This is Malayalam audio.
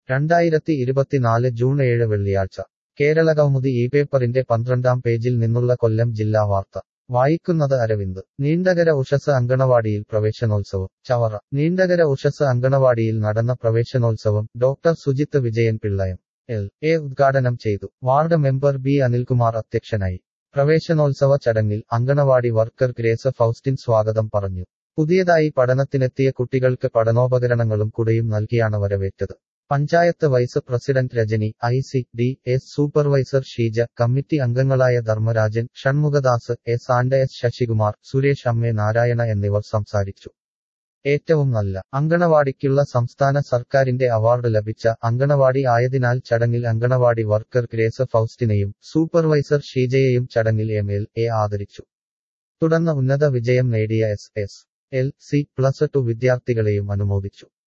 രണ്ടായിരത്തി ഇരുപത്തിനാല് ജൂൺ ഏഴ് വെള്ളിയാഴ്ച കേരളകൗമുദി ഈ പേപ്പറിന്റെ പന്ത്രണ്ടാം പേജിൽ നിന്നുള്ള കൊല്ലം ജില്ലാ വാർത്ത വായിക്കുന്നത് അരവിന്ദ് നീണ്ടകര ഉഷസ് അങ്കണവാടിയിൽ പ്രവേശനോത്സവം ചവറ നീണ്ടകര ഉഷസ് അങ്കണവാടിയിൽ നടന്ന പ്രവേശനോത്സവം ഡോക്ടർ സുജിത്ത് വിജയൻ പിള്ളയം എൽ എ ഉദ്ഘാടനം ചെയ്തു വാർഡ് മെമ്പർ ബി അനിൽകുമാർ അധ്യക്ഷനായി പ്രവേശനോത്സവ ചടങ്ങിൽ അങ്കണവാടി വർക്കർ ഗ്രേസ് ഫൗസ്റ്റിൻ സ്വാഗതം പറഞ്ഞു പുതിയതായി പഠനത്തിനെത്തിയ കുട്ടികൾക്ക് പഠനോപകരണങ്ങളും കുടയും നൽകിയാണ് വരവേറ്റത് panchayat vice president Rajani I C D S supervisor Sheeja committee അംഗങ്ങളായ Dharmarajan Shanmukhadas S and S Sasikumar Suresh അമ്മേ നാരായണ എന്നിവർ സംസാരിച്ചു ഏറ്റവും നല്ല അങ്കണവാടിക്കുള്ള സംസ്ഥാന സർക്കാരിന്റെ അവാർഡ് ലഭിച്ച അങ്കണവാടി ആയതിനാൽ ചടങ്ങിൽ അങ്കണവാടി വർക്കർ ഗ്രേസ് ഫൗസ്റ്റിനെയും സൂപ്പർവൈസർ ഷീജയെയും ചടങ്ങിൽ എം എൽ എ ആദരിച്ചു തുടർന്ന് ഉന്നത വിജയം നേടിയ S S L C plus two വിദ്യാർത്ഥികളെയും അനുമോദിച്ചു